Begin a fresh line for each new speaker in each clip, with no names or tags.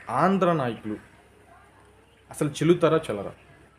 ఆంధ్ర నాయకులు అసలు చెల్లుతారా చెల్లరా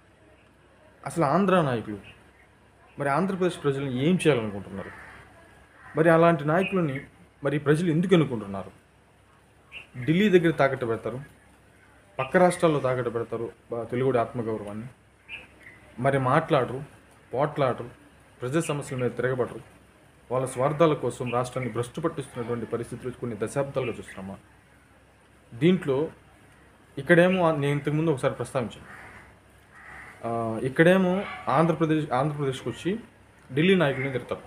అసలు ఆంధ్ర నాయకులు మరి ఆంధ్రప్రదేశ్ ప్రజలను ఏం చేయాలనుకుంటున్నారు మరి అలాంటి నాయకులని మరి ప్రజలు ఎందుకు ఎన్నుకుంటున్నారు ఢిల్లీ దగ్గర తాకట్టు పెడతారు పక్క రాష్ట్రాల్లో తాకట్టు పెడతారు బా- తెలుగుడి ఆత్మగౌరవాన్ని మరి మాట్లాడరు పోట్లాడరు ప్రజా సమస్యల మీద తిరగబడరు వాళ్ళ స్వార్థాల కోసం రాష్ట్రాన్ని భ్రష్టు పట్టిస్తున్నటువంటి పరిస్థితులు కొన్ని దశాబ్దాలుగా చూస్తున్నామా దీంట్లో ఇక్కడేమో ఆ- నేను ఇంతకుముందు ఒకసారి ప్రస్తావించాను ఆ, ఇక్కడేమో ఆంధ్రప్రదేశ్ ఆంధ్రప్రదేశ్కి వచ్చి ఢిల్లీ నాయకుల్ని తిడతారు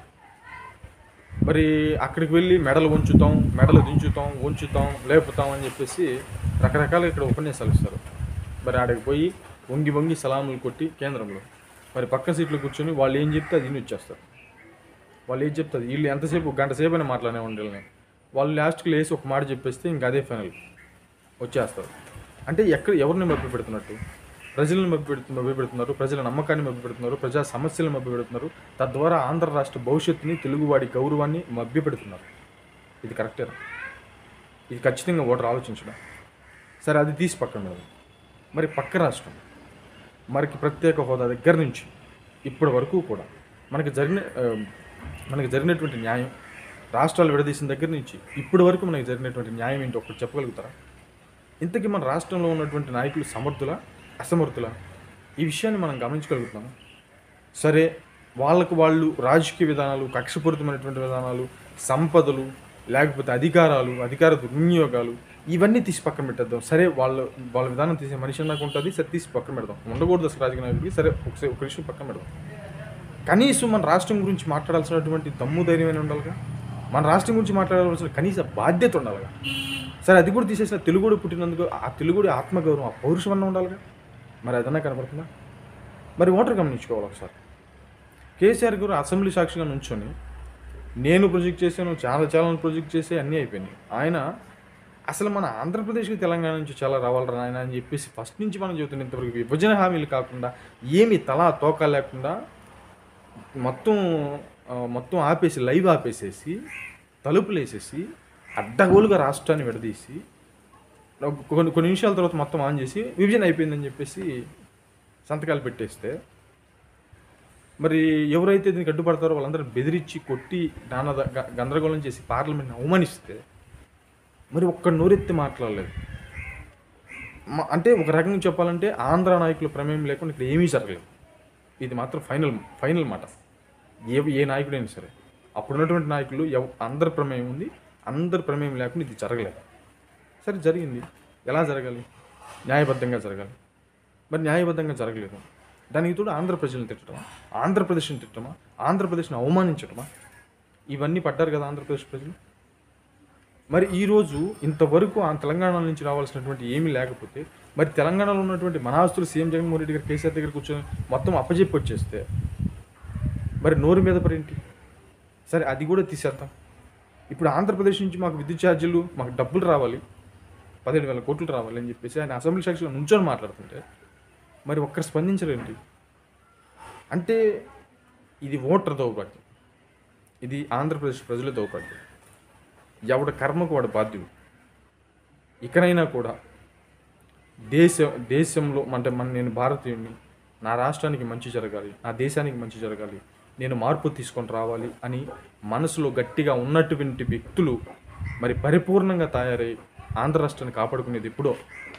మరి అక్కడికి వెళ్ళి మెడలు ఉంచుతాం మెడలు దించుతాం ఉంచుతాం లేపుతాం అని చెప్పేసి రకరకాల ఇక్కడ ఉపన్యాసాలు ఇస్తారు మరి ఆడికి పోయి వంగి వంగి సలాములు కొట్టి కేంద్రంలో మరి పక్క సీట్లో కూర్చొని వాళ్ళు ఏం చెప్తే అది విని వచ్చేస్తారు వాళ్ళు ఏం చెప్తే అది వీళ్ళు ఎంతసేపు గంట సేపు అయినా మాట్లాడే ఉండాలని వాళ్ళు లాస్ట్కి లేసి ఒక మాట చెప్పేస్తే ఇంకా అదే ఫైనల్ వచ్చేస్తారు అంటే ఎక్కడ ఎవరిని మభ్య పెడుతున్నట్టు ప్రజలను మభ్య పెడుతు మభ్య పెడుతున్నారు ప్రజల నమ్మకాన్ని మభ్య పెడుతున్నారు ప్రజా సమస్యలను మభ్య పెడుతున్నారు తద్వారా ఆంధ్ర రాష్ట్ర భవిష్యత్తుని తెలుగువాడి గౌరవాన్ని మభ్య పెడుతున్నారు ఇది కరెక్టేనా ఇది ఖచ్చితంగా ఓటర్ ఆలోచించడం సరే అది తీసి పక్కన పెడదాం మరి పక్క రాష్ట్రం మనకి ప్రత్యేక హోదా దగ్గర నుంచి ఇప్పటి వరకు కూడా మనకి జరిగిన ఆ, మనకి జరిగినటువంటి న్యాయం రాష్ట్రాలు విడదీసిన దగ్గర నుంచి ఇప్పటి వరకు మనకి జరిగినటువంటి న్యాయం ఏంటో ఒకటి చెప్పగలుగుతారా ఇంతకీ మన రాష్ట్రంలో ఉన్నటువంటి నాయకులు సమర్థుల అసమర్థుల ఈ విషయాన్ని మనం గమనించగలుగుతున్నాము సరే వాళ్ళకు వాళ్ళు రాజకీయ విధానాలు కక్షపూరితమైనటువంటి విధానాలు సంపదలు లేకపోతే అధికారాలు అధికార దుర్వినియోగాలు ఇవన్నీ తీసి పక్కన పెట్టేద్దాం సరే వాళ్ళ వాళ్ళ విధానం తీసే మనిషి నాకు ఉంటుంది సరే తీసి పక్కన పెడదాం ఉండకూడదు అసలు రాజకీయ నాయకుడికి సరే ఒకసారి ఒక విషయం పక్కన పెడదాం కనీసం మన రాష్ట్రం గురించి మాట్లాడాల్సినటువంటి దమ్ము ధైర్యమైన ఉండాలిగా మన రాష్ట్రం గురించి మాట్లాడాల్సిన కనీస బాధ్యత ఉండాలిగా సరే అది కూడా తీసేసిన తెలుగుడు పుట్టినందుకు ఆ తెలుగుడి ఆత్మగౌరవం ఆ పౌరుషం అన్న ఉండాలిగా మరి అదన్నా కనపడుతుందా మరి ఓటర్ గమనించుకోవాలి ఒకసారి కేసీఆర్ గారు అసెంబ్లీ సాక్షిగా నుంచొని నేను ప్రొజెక్ట్ చేశాను చాలా చాలా ప్రొజెక్ట్ చేసి అన్నీ అయిపోయినాయి ఆయన అసలు మన ఆంధ్రప్రదేశ్కి తెలంగాణ నుంచి చాలా రావాలరా ఆయన అని చెప్పేసి ఫస్ట్ నుంచి మనం చెబుతున్న ఇంతవరకు విభజన హామీలు కాకుండా ఏమి తలా తోక లేకుండా మొత్తం ఆ, మొత్తం ఆపేసి లైవ్ ఆపేసేసి తలుపులు వేసేసి అడ్డగోలుగా రాష్ట్రాన్ని విడదీసి కొన్ని కొన్ని నిమిషాల తర్వాత మొత్తం ఆన్ చేసి విభజన అయిపోయిందని చెప్పేసి సంతకాలు పెట్టేస్తే మరి ఎవరైతే దీనికి అడ్డుపడతారో వాళ్ళందరూ బెదిరించి కొట్టి నానా గ- గందరగోళం చేసి పార్లమెంట్ని అవమానిస్తే మరి ఒక్క నోరెత్తి మాట్లాడలేదు మ- అంటే ఒక రకంగా చెప్పాలంటే ఆంధ్ర నాయకుల ప్రమేయం లేకుండా ఇక్కడ ఏమీ జరగలేదు ఇది మాత్రం ఫైనల్ ఫైనల్ మాట ఏ ఏ నాయకుడైనా సరే అప్పుడున్నటువంటి నాయకులు ఎవ అందరి ప్రమేయం ఉంది అందరి ప్రమేయం లేకుండా ఇది జరగలేదు సరే జరిగింది ఎలా జరగాలి న్యాయబద్ధంగా జరగాలి మరి న్యాయబద్ధంగా జరగలేదు దానికి తోడు ఆంధ్ర ప్రజలను తిట్టడమా ఆంధ్రప్రదేశ్ని తిట్టడమా ఆంధ్రప్రదేశ్ని అవమానించడమా ఇవన్నీ పడ్డారు కదా ఆంధ్రప్రదేశ్ ప్రజలు మరి ఈరోజు ఇంతవరకు ఆ తెలంగాణ నుంచి రావాల్సినటువంటి ఏమీ లేకపోతే మరి తెలంగాణలో ఉన్నటువంటి మన ఆస్తులు సీఎం జగన్మోహన్ రెడ్డి గారు కేసీఆర్ దగ్గర కూర్చొని మొత్తం అప్పజెప్పి వచ్చేస్తే మరి నోరు మీద పరేంటి సరే అది కూడా తీసేద్దాం ఇప్పుడు ఆంధ్రప్రదేశ్ నుంచి మాకు విద్యుత్ ఛార్జీలు మాకు డబ్బులు రావాలి పదిహేడు వేల కోట్లు రావాలి అని చెప్పేసి ఆయన అసెంబ్లీ సాక్షిలో నుంచొని మాట్లాడుతుంటే మరి ఒక్కరు స్పందించరేంటి అంటే ఇది ఓటర్ దౌర్భాగ్యం ఇది ఆంధ్రప్రదేశ్ ప్రజల దౌర్భాగ్యం ఎవడ కర్మకు వాడు బాధ్యుడు ఇకనైనా కూడా దేశ దేశంలో అంటే మన నేను భారతీయుడిని నా రాష్ట్రానికి మంచి జరగాలి నా దేశానికి మంచి జరగాలి నేను మార్పు తీసుకొని రావాలి అని మనసులో గట్టిగా ఉన్నటువంటి వ్యక్తులు మరి పరిపూర్ణంగా తయారై ఆంధ్ర రాష్ట్రాన్ని కాపాడుకునేది ఎప్పుడో